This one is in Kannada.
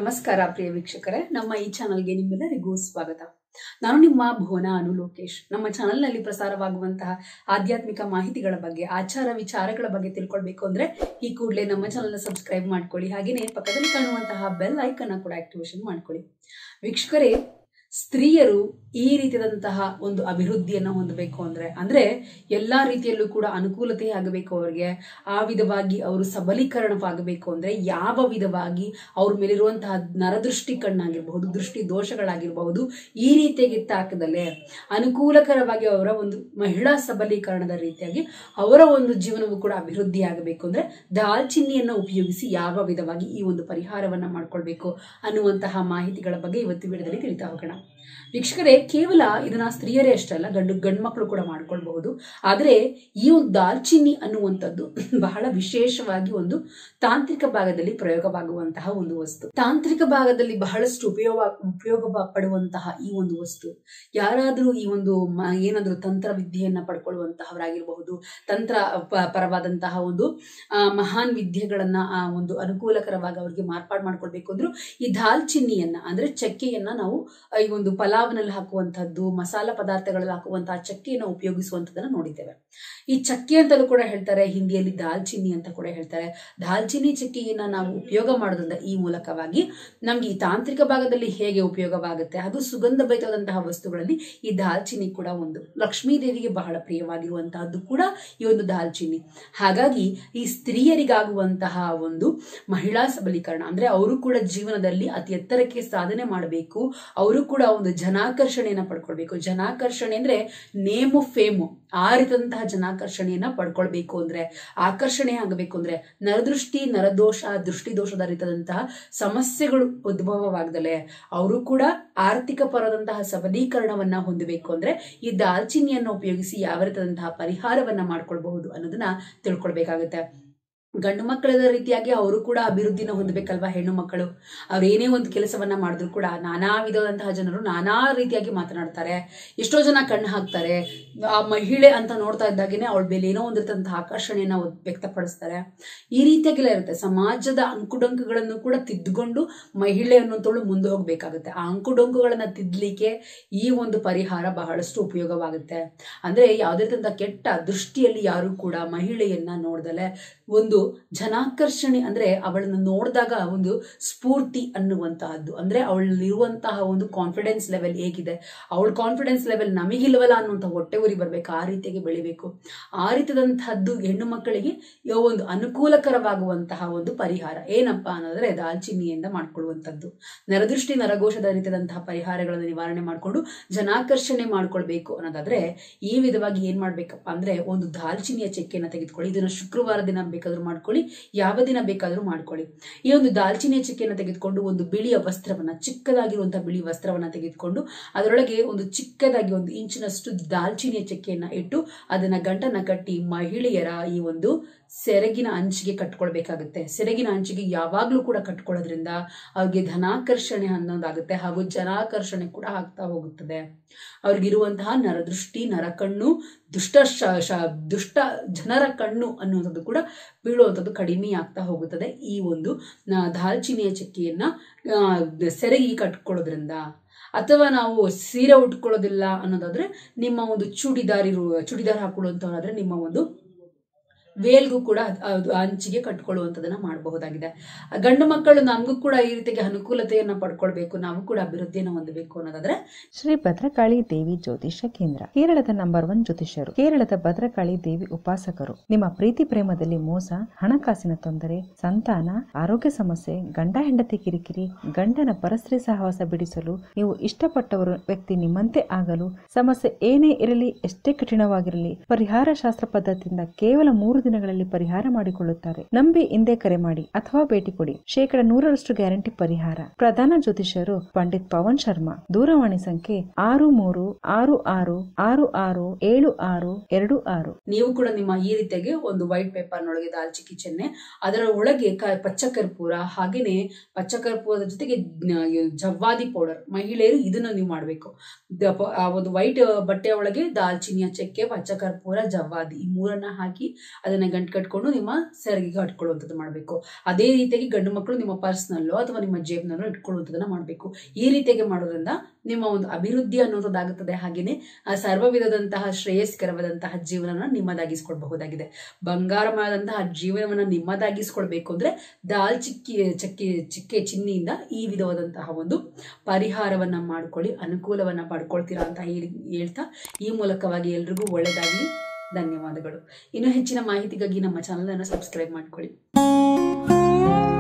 ನಮಸ್ಕಾರ ಪ್ರಿಯ ವೀಕ್ಷಕರೇ ನಮ್ಮ ಈ ಚಾನಲ್ಗೆ ನಿಮ್ಮೆಲ್ಲರಿಗೂ ಸ್ವಾಗತ ನಾನು ನಿಮ್ಮ ಭುವನ ಅನು ಲೋಕೇಶ್ ನಮ್ಮ ಚಾನಲ್ನಲ್ಲಿ ಪ್ರಸಾರವಾಗುವಂತಹ ಆಧ್ಯಾತ್ಮಿಕ ಮಾಹಿತಿಗಳ ಬಗ್ಗೆ ಆಚಾರ ವಿಚಾರಗಳ ಬಗ್ಗೆ ತಿಳ್ಕೊಳ್ಬೇಕು ಅಂದ್ರೆ ಈ ಕೂಡಲೇ ನಮ್ಮ ಚಾನಲ್ನ ಸಬ್ಸ್ಕ್ರೈಬ್ ಮಾಡ್ಕೊಳ್ಳಿ ಹಾಗೆಯೇ ಪಕ್ಕದಲ್ಲಿ ಕಾಣುವಂತಹ ಬೆಲ್ ಐಕನ್ ಕೂಡ ಆಕ್ಟಿವೇಶನ್ ಮಾಡ್ಕೊಳ್ಳಿ ವೀಕ್ಷಕರೇ ಸ್ತ್ರೀಯರು ಈ ರೀತಿಯಾದಂತಹ ಒಂದು ಅಭಿವೃದ್ಧಿಯನ್ನು ಹೊಂದಬೇಕು ಅಂದ್ರೆ ಅಂದ್ರೆ ಎಲ್ಲಾ ರೀತಿಯಲ್ಲೂ ಕೂಡ ಅನುಕೂಲತೆ ಆಗಬೇಕು ಅವರಿಗೆ ಆ ವಿಧವಾಗಿ ಅವರು ಸಬಲೀಕರಣವಾಗಬೇಕು ಅಂದ್ರೆ ಯಾವ ವಿಧವಾಗಿ ಅವ್ರ ಮೇಲಿರುವಂತಹ ನರದೃಷ್ಟಿ ಕಣ್ಣಾಗಿರಬಹುದು ದೃಷ್ಟಿ ದೋಷಗಳಾಗಿರಬಹುದು ಈ ರೀತಿಯಾಗಿ ತಾಕದಲ್ಲೇ ಅನುಕೂಲಕರವಾಗಿ ಅವರ ಒಂದು ಮಹಿಳಾ ಸಬಲೀಕರಣದ ರೀತಿಯಾಗಿ ಅವರ ಒಂದು ಜೀವನವು ಕೂಡ ಅಭಿವೃದ್ಧಿ ಆಗಬೇಕು ಅಂದ್ರೆ ದಾಲ್ಚಿನ್ನಿಯನ್ನು ಉಪಯೋಗಿಸಿ ಯಾವ ವಿಧವಾಗಿ ಈ ಒಂದು ಪರಿಹಾರವನ್ನ ಮಾಡ್ಕೊಳ್ಬೇಕು ಅನ್ನುವಂತಹ ಮಾಹಿತಿಗಳ ಬಗ್ಗೆ ಇವತ್ತು ವಿಡಿಯೋದಲ್ಲಿ ತಿಳಿತಾ ಹೋಗೋಣ ವೀಕ್ಷಕರೇ ಕೇವಲ ಇದನ್ನ ಸ್ತ್ರೀಯರೇ ಅಷ್ಟಲ್ಲ ಗಂಡು ಗಂಡು ಮಕ್ಕಳು ಕೂಡ ಮಾಡ್ಕೊಳ್ಬಹುದು ಆದರೆ ಈ ಒಂದು ದಾಲ್ಚಿನ್ನಿ ಅನ್ನುವಂಥದ್ದು ಬಹಳ ವಿಶೇಷವಾಗಿ ಒಂದು ತಾಂತ್ರಿಕ ಭಾಗದಲ್ಲಿ ಪ್ರಯೋಗವಾಗುವಂತಹ ಒಂದು ವಸ್ತು ತಾಂತ್ರಿಕ ಭಾಗದಲ್ಲಿ ಬಹಳಷ್ಟು ಉಪಯೋಗ ಉಪಯೋಗ ಪಡುವಂತಹ ಈ ಒಂದು ವಸ್ತು ಯಾರಾದರೂ ಈ ಒಂದು ಮ- ಏನಾದರೂ ತಂತ್ರ ವಿದ್ಯೆಯನ್ನ ಪಡ್ಕೊಳ್ಳುವಂತಹವರಾಗಿರಬಹುದು ತಂತ್ರ ಪ- ಪರವಾದಂತಹ ಒಂದು ಆ, ಮಹಾನ್ ವಿದ್ಯೆಗಳನ್ನ ಆ ಒಂದು ಅನುಕೂಲಕರವಾಗಿ ಅವ್ರಿಗೆ ಮಾರ್ಪಾಡು ಮಾಡ್ಕೊಳ್ಬೇಕು ಅಂದ್ರು ಈ ದಾಲ್ಚಿನ್ನಿಯನ್ನ ಅಂದ್ರೆ ಚಕ್ಕೆಯನ್ನ ನಾವು ಆ, ಈ ಒಂದು ಪಲಾವ್ನಲ್ಲಿ ಹಾಕುವಂತಹದ್ದು ಮಸಾಲ ಪದಾರ್ಥಗಳಲ್ಲಿ ಹಾಕುವಂತಹ ಚಕ್ಕೆಯನ್ನು ಉಪಯೋಗಿಸುವಂತದನ್ನ ನೋಡಿದ್ದೇವೆ ಈ ಚಕ್ಕೆ ಅಂತಲೂ ಕೂಡ ಹೇಳ್ತಾರೆ ಹಿಂದಿಯಲ್ಲಿ ದಾಲ್ಚಿನ್ನಿ ಅಂತ ಕೂಡ ಹೇಳ್ತಾರೆ ದಾಲ್ಚಿನ್ನಿ ಚಕ್ಕೆಯನ್ನ ನಾವು ಉಪಯೋಗ ಮಾಡೋದ್ರಿಂದ ಈ ಮೂಲಕವಾಗಿ ನಮ್ಗೆ ಈ ತಾಂತ್ರಿಕ ಭಾಗದಲ್ಲಿ ಹೇಗೆ ಉಪಯೋಗವಾಗುತ್ತೆ ಅದು ಸುಗಂಧ ಭರಿತವಾದಂತಹ ವಸ್ತುಗಳಲ್ಲಿ ಈ ದಾಲ್ಚಿನ್ನಿ ಕೂಡ ಒಂದು ಲಕ್ಷ್ಮೀ ದೇವಿಗೆ ಬಹಳ ಪ್ರಿಯವಾಗಿರುವಂತಹದ್ದು ಕೂಡ ಈ ಒಂದು ದಾಲ್ಚಿನ್ನಿ ಹಾಗಾಗಿ ಈ ಸ್ತ್ರೀಯರಿಗಾಗುವಂತಹ ಒಂದು ಮಹಿಳಾ ಸಬಲೀಕರಣ ಅಂದ್ರೆ ಅವರು ಕೂಡ ಜೀವನದಲ್ಲಿ ಅತಿ ಎತ್ತರಕ್ಕೆ ಸಾಧನೆ ಮಾಡಬೇಕು ಅವರು ಕೂಡ ಒಂದು ಜನಾಕರ್ಷಣೆಯನ್ನ ಪಡ್ಕೊಳ್ಬೇಕು ಜನಾಕರ್ಷಣೆ ಅಂದ್ರೆ ನೇಮು ಫೇಮು ಆ ರೀತಿಯಂತಹ ಜನಾಕರ್ಷಣೆಯನ್ನ ಪಡ್ಕೊಳ್ಬೇಕು ಅಂದ್ರೆ ಆಕರ್ಷಣೆ ಆಗಬೇಕು ಅಂದ್ರೆ ನರದೃಷ್ಟಿ ನರದೋಷ ದೃಷ್ಟಿ ದೋಷದ ರೀತಿಯಾದಂತಹ ಸಮಸ್ಯೆಗಳು ಉದ್ಭವವಾಗದಲೆ ಅವರು ಕೂಡ ಆರ್ಥಿಕ ಪರದಂತಹ ಸಬಲೀಕರಣವನ್ನ ಹೊಂದಬೇಕು ಅಂದ್ರೆ ಈ ದಾಲ್ಚಿನ್ನಿಯನ್ನು ಉಪಯೋಗಿಸಿ ಯಾವ ರೀತಿಯಾದಂತಹ ಪರಿಹಾರವನ್ನ ಮಾಡ್ಕೊಳ್ಬಹುದು ಅನ್ನೋದನ್ನ ತಿಳ್ಕೊಳ್ಬೇಕಾಗುತ್ತೆ ಗಂಡು ಮಕ್ಕಳದ ರೀತಿಯಾಗಿ ಅವರು ಕೂಡ ಅಭಿವೃದ್ಧಿನ ಹೊಂದಬೇಕಲ್ವಾ ಹೆಣ್ಣು ಮಕ್ಕಳು ಅವ್ರು ಏನೇ ಒಂದು ಕೆಲಸವನ್ನ ಮಾಡಿದ್ರು ಕೂಡ ನಾನಾ ವಿಧವಾದಂತಹ ಜನರು ನಾನಾ ರೀತಿಯಾಗಿ ಮಾತನಾಡ್ತಾರೆ ಎಷ್ಟೋ ಜನ ಕಣ್ಣು ಹಾಕ್ತಾರೆ ಆ ಮಹಿಳೆ ಅಂತ ನೋಡ್ತಾ ಇದ್ದಾಗೇನೆ ಅವಳ ಮೇಲೆ ಏನೋ ಒಂದಿರ್ತಂತಹ ಆಕರ್ಷಣೆಯನ್ನ ಒದ್- ವ್ಯಕ್ತಪಡಿಸ್ತಾರೆ ಈ ರೀತಿಯಾಗೆಲ್ಲ ಇರುತ್ತೆ ಸಮಾಜದ ಅಂಕುಡೊಂಕುಗಳನ್ನು ಕೂಡ ತಿದ್ದುಕೊಂಡು ಮಹಿಳೆ ಅನ್ನೋಂಥವಳು ಮುಂದೆ ಹೋಗ್ಬೇಕಾಗುತ್ತೆ ಆ ಅಂಕುಡೊಂಕುಗಳನ್ನ ತಿದ್ದಲಿಕ್ಕೆ ಈ ಒಂದು ಪರಿಹಾರ ಬಹಳಷ್ಟು ಉಪಯೋಗವಾಗುತ್ತೆ ಅಂದ್ರೆ ಯಾವುದೇ ರೀತಿಯಂತ ಕೆಟ್ಟ ದೃಷ್ಟಿಯಲ್ಲಿ ಯಾರು ಕೂಡ ಮಹಿಳೆಯನ್ನ ನೋಡ್ದಲೆ ಒಂದು ಜನಾಕರ್ಷಣೆ ಅಂದ್ರೆ ಅವಳನ್ನು ನೋಡಿದಾಗ ಒಂದು ಸ್ಫೂರ್ತಿ ಅನ್ನುವಂತಹದ್ದು ಅಂದ್ರೆ ಅವಳಲ್ಲಿರುವಂತಹ ಒಂದು ಕಾನ್ಫಿಡೆನ್ಸ್ ಲೆವೆಲ್ ಹೇಗಿದೆ ಅವಳ ಕಾನ್ಫಿಡೆನ್ಸ್ ಲೆವೆಲ್ ನಮಗಿಲ್ವಲ್ಲ ಅನ್ನುವಂಥ ಹೊಟ್ಟೆ ಉರಿ ಬರ್ಬೇಕು ಆ ರೀತಿಯಾಗಿ ಬೆಳಿಬೇಕು ಆ ರೀತಿಯಾದಂತಹದ್ದು ಹೆಣ್ಣು ಮಕ್ಕಳಿಗೆ ಇವ ಒಂದು ಅನುಕೂಲಕರವಾಗುವಂತಹ ಒಂದು ಪರಿಹಾರ ಏನಪ್ಪಾ ಅನ್ನೋದ್ರೆ ದಾಲ್ಚಿನ್ನಿಯಿಂದ ಮಾಡ್ಕೊಳ್ಳುವಂಥದ್ದು ನರದೃಷ್ಟಿ ನರಗೋಷದ ರೀತಿಯಾದಂತಹ ಪರಿಹಾರಗಳನ್ನು ನಿವಾರಣೆ ಮಾಡಿಕೊಂಡು ಜನಾಕರ್ಷಣೆ ಮಾಡ್ಕೊಳ್ಬೇಕು ಅನ್ನೋದಾದ್ರೆ ಈ ವಿಧವಾಗಿ ಏನ್ ಮಾಡ್ಬೇಕಪ್ಪ ಅಂದ್ರೆ ಒಂದು ದಾಲ್ಚಿನ್ನಿಯ ಚೆಕ್ಕೆಯನ್ನು ತೆಗೆದುಕೊಳ್ಳಿ ಇದನ್ನ ಶುಕ್ರವಾರ ದಿನ ಬೇಕಾದ್ರೂ ಮಾಡ್ಕೊಳ್ಳಿ ಯಾವ ದಿನ ಬೇಕಾದ್ರೂ ಮಾಡ್ಕೊಳ್ಳಿ ಈ ಒಂದು ದಾಲ್ಚಿನ್ನಿಯ ಚೆಕ್ಕೆಯನ್ನು ತೆಗೆದುಕೊಂಡು ಒಂದು ಬಿಳಿಯ ವಸ್ತ್ರವನ್ನ ಚಿಕ್ಕದಾಗಿರುವಂತಹ ಬಿಳಿ ವಸ್ತ್ರವನ್ನ ತೆಗೆದುಕೊಂಡು ಅದರೊಳಗೆ ಒಂದು ಚಿಕ್ಕದಾಗಿ ಒಂದು ಇಂಚಿನಷ್ಟು ದಾಲ್ಚಿನ್ನಿಯ ಚೆಕ್ಕೆಯನ್ನ ಇಟ್ಟು ಅದನ್ನ ಗಂಟನ್ನ ಕಟ್ಟಿ ಮಹಿಳೆಯರ ಈ ಒಂದು ಸೆರಗಿನ ಅಂಚಿಗೆ ಕಟ್ಕೊಳ್ಬೇಕಾಗುತ್ತೆ ಸೆರಗಿನ ಅಂಚಿಗೆ ಯಾವಾಗ್ಲೂ ಕೂಡ ಕಟ್ಕೊಳ್ಳೋದ್ರಿಂದ ಅವ್ರಿಗೆ ಧನಾಕರ್ಷಣೆ ಅನ್ನೋದಾಗುತ್ತೆ ಹಾಗೂ ಜನಾಕರ್ಷಣೆ ಕೂಡ ಆಗ್ತಾ ಹೋಗುತ್ತದೆ ಅವ್ರಿಗಿರುವಂತಹ ನರದೃಷ್ಟಿ ನರಕಣ್ಣು ದುಷ್ಟ ಶ- ಶ- ದುಷ್ಟ ಜನರ ಕಣ್ಣು ಅನ್ನುವಂಥದ್ದು ಕೂಡ ಬೀಳುವಂಥದ್ದು ಕಡಿಮೆ ಆಗ್ತಾ ಹೋಗುತ್ತದೆ ಈ ಒಂದು ನ- ದಾಲ್ಚಿನ್ನಿಯ ಚಕ್ಕೆಯನ್ನ ಆ, ಸೆರಗಿ ಕಟ್ಕೊಳ್ಳೋದ್ರಿಂದ ಅಥವಾ ನಾವು ಸೀರೆ ಉಟ್ಕೊಳ್ಳೋದಿಲ್ಲ ಅನ್ನೋದಾದ್ರೆ ನಿಮ್ಮ ಒಂದು ಚೂಡಿದಾರ್ ಇರುವ ಚೂಡಿದಾರ್ ಹಾಕೊಳ್ಳುವಂತವ್ರಾದ್ರೆ ನಿಮ್ಮ ಒಂದು ವೇಲ್ಗೂ ಕೂಡ ಅದು ಅಂಚಿಗೆ ಕಟ್ಕೊಳ್ಳುವಂಥದ್ದನ್ನ ಮಾಡಬಹುದಾಗಿದೆ ಗಂಡು ಮಕ್ಕಳು ನಮಗೂ ಕೂಡ ಈ ರೀತಿಗೆ ಅನುಕೂಲತೆಯನ್ನ ಪಡ್ಕೊಳ್ಬೇಕು ನಾವು ಕೂಡ ಅಭಿವೃದ್ಧಿಯನ್ನು ಹೊಂದಬೇಕು ಅನ್ನೋದಾದ್ರೆ ಶ್ರೀ ಭದ್ರಕಾಳಿ ದೇವಿ ಜ್ಯೋತಿಷ್ಯ ಕೇಂದ್ರ ಕೇರಳದ ನಂಬರ್ ಒನ್ ಜ್ಯೋತಿಷ್ಯರು ಕೇರಳದ ಭದ್ರಕಾಳಿ ದೇವಿ ಉಪಾಸಕರು ನಿಮ್ಮ ಪ್ರೀತಿ ಪ್ರೇಮದಲ್ಲಿ ಮೋಸ ಹಣಕಾಸಿನ ತೊಂದರೆ ಸಂತಾನ ಆರೋಗ್ಯ ಸಮಸ್ಯೆ ಗಂಡ ಹೆಂಡತಿ ಕಿರಿಕಿರಿ ಗಂಡನ ಪರಸ್ತ್ರೀ ಸಹವಾಸ ಬಿಡಿಸಲು ನೀವು ಇಷ್ಟಪಟ್ಟವರು ವ್ಯಕ್ತಿ ನಿಮ್ಮಂತೆ ಆಗಲು ಸಮಸ್ಯೆ ಏನೇ ಇರಲಿ ಎಷ್ಟೇ ಕಠಿಣವಾಗಿರಲಿ ಪರಿಹಾರ ಶಾಸ್ತ್ರ ಪದ್ಧತಿಯಿಂದ ಕೇವಲ ಮೂರು ದಿನಗಳಲ್ಲಿ ಪರಿಹಾರ ಮಾಡಿಕೊಳ್ಳುತ್ತಾರೆ ನಂಬಿ ಹಿಂದೆ ಕರೆ ಮಾಡಿ ಅಥವಾ ಭೇಟಿ ಕೊಡಿ ಶೇಕಡ ನೂರರಷ್ಟು ಗ್ಯಾರಂಟಿ ಪರಿಹಾರ ಪ್ರಧಾನ ಜ್ಯೋತಿಷ್ಯರು ಪಂಡಿತ್ ಪವನ್ ಶರ್ಮಾ ದೂರವಾಣಿ ಸಂಖ್ಯೆ ಆರು ಮೂರು ಆರು ಆರು ಆರು ಆರು ಏಳು ಆರು ಎರಡು ಆರು ನೀವು ಕೂಡ ನಿಮ್ಮ ಈ ರೀತಿಯಾಗಿ ಒಂದು ವೈಟ್ ಪೇಪರ್ನೊಳಗೆ ದಾಲ್ಚಿಕ್ಕಿ ಚೆನ್ನೆ ಅದರ ಒಳಗೆ ಕ ಪಚ್ಚಕರ್ಪೂರ ಹಾಗೇನೆ ಪಚ್ಚಕರ್ಪೂರದ ಜೊತೆಗೆ ಜ್ಞ- ಜವ್ವಾದಿ ಪೌಡರ್ ಮಹಿಳೆಯರು ಇದನ್ನು ನೀವು ಮಾಡಬೇಕು ಆ ಒಂದು ವೈಟ್ ಬಟ್ಟೆಯ ಒಳಗೆ ದಾಲ್ಚಿನ್ನಿಯ ಚಕ್ಕೆ ಪಚ್ಚಕರ್ಪೂರ ಜವ್ವಾದಿ ಈ ಮೂರನ್ನ ಹಾಕಿ ಅದನ್ನ ಅದನ್ನ ಗಂಟು ಕಟ್ಕೊಂಡು ನಿಮ್ಮ ಸೆರಗಿಗೆ ಕಟ್ಕೊಳ್ಳುವಂಥದ್ದು ಮಾಡಬೇಕು ಅದೇ ರೀತಿಯಾಗಿ ಗಂಡು ಮಕ್ಕಳು ನಿಮ್ಮ ಪರ್ಸ್ನಲ್ಲೋ ಅಥವಾ ನಿಮ್ಮ ಜೇಬ್ನಲ್ಲೋ ಇಟ್ಕೊಳ್ಳುವಂಥದ್ದನ್ನ ಮಾಡಬೇಕು ಈ ರೀತಿಯಾಗಿ ಮಾಡೋದ್ರಿಂದ ನಿಮ್ಮ ಒಂದು ಅಭಿವೃದ್ಧಿ ಅನ್ನುವಂಥದ್ದಾಗುತ್ತದೆ ಹಾಗೆಯೇ ಆ ಸರ್ವ ವಿಧದಂತಹ ಶ್ರೇಯಸ್ಕರವಾದಂತಹ ಜೀವನನ ನಿಮ್ಮದಾಗಿಸ್ಕೊಳ್ಬಹುದಾಗಿದೆ ಬಂಗಾರಮಯದಂತಹ ಜೀವನವನ್ನ ನಿಮ್ಮದಾಗಿಸ್ಕೊಳ್ಬೇಕು ಅಂದ್ರೆ ದಾಲ್ ಚಿಕ್ಕಿ ಚಕ್ಕಿ ಚಿಕ್ಕೆ ಚಿನ್ನಿಯಿಂದ ಈ ವಿಧವಾದಂತಹ ಒಂದು ಪರಿಹಾರವನ್ನ ಮಾಡ್ಕೊಳ್ಳಿ ಅನುಕೂಲವನ್ನ ಪಡ್ಕೊಳ್ತೀರಾ ಅಂತ ಹೇಳಿ ಹೇಳ್ತಾ ಈ ಮೂಲಕವಾಗಿ ಎಲ್ರಿಗೂ ಒಳ್ಳೆಯದಾಗಲಿ ಧನ್ಯವಾದಗಳು ಇನ್ನು ಹೆಚ್ಚಿನ ಮಾಹಿತಿಗಾಗಿ ನಮ್ಮ ಚಾನಲ್ ಅನ್ನು ಸಬ್ಸ್ಕ್ರೈಬ್ ಮಾಡ್ಕೊಳ್ಳಿ